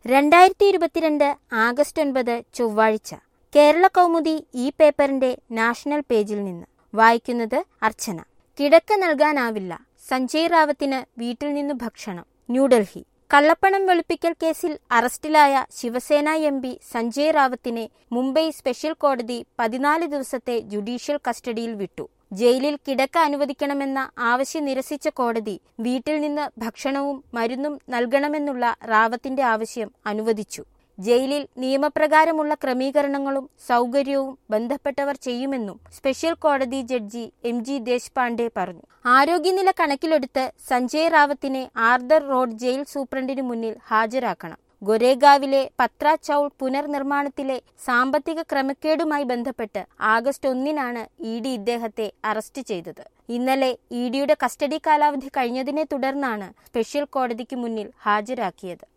രണ്ടായിരത്തി ഇരുപത്തിരണ്ട് ആഗസ്റ്റ് ഒൻപത് ചൊവ്വാഴ്ച കേരള കൗമുദി ഈ പേപ്പറിന്റെ നാഷണൽ പേജിൽ നിന്ന് വായിക്കുന്നത് അർച്ചന കിടക്ക നൽകാനാവില്ല സഞ്ജയ് റാവത്തിന് വീട്ടിൽ നിന്ന് ഭക്ഷണം ന്യൂഡൽഹി കള്ളപ്പണം വെളുപ്പിക്കൽ കേസിൽ അറസ്റ്റിലായ ശിവസേന എം പി സഞ്ജയ് റാവത്തിനെ മുംബൈ സ്പെഷ്യൽ കോടതി പതിനാല് ദിവസത്തെ ജുഡീഷ്യൽ കസ്റ്റഡിയിൽ വിട്ടു ജയിലിൽ കിടക്ക അനുവദിക്കണമെന്ന ആവശ്യം നിരസിച്ച കോടതി വീട്ടിൽ നിന്ന് ഭക്ഷണവും മരുന്നും നൽകണമെന്നുള്ള റാവത്തിന്റെ ആവശ്യം അനുവദിച്ചു ജയിലിൽ നിയമപ്രകാരമുള്ള ക്രമീകരണങ്ങളും സൗകര്യവും ബന്ധപ്പെട്ടവർ ചെയ്യുമെന്നും സ്പെഷ്യൽ കോടതി ജഡ്ജി എം ജി ദേശ്പാണ്ഡെ പറഞ്ഞു ആരോഗ്യനില കണക്കിലെടുത്ത് സഞ്ജയ് റാവത്തിനെ ആർദർ റോഡ് ജയിൽ സൂപ്രണ്ടിനു മുന്നിൽ ഹാജരാക്കണം ഗൊരേഗാവിലെ പത്ര ചൌൾ പുനർനിർമ്മാണത്തിലെ സാമ്പത്തിക ക്രമക്കേടുമായി ബന്ധപ്പെട്ട് ആഗസ്റ്റ് ഒന്നിനാണ് ഇ ഡി ഇദ്ദേഹത്തെ അറസ്റ്റ് ചെയ്തത് ഇന്നലെ ഇ ഡിയുടെ കസ്റ്റഡി കാലാവധി കഴിഞ്ഞതിനെ തുടർന്നാണ് സ്പെഷ്യൽ കോടതിക്ക് മുന്നിൽ ഹാജരാക്കിയത്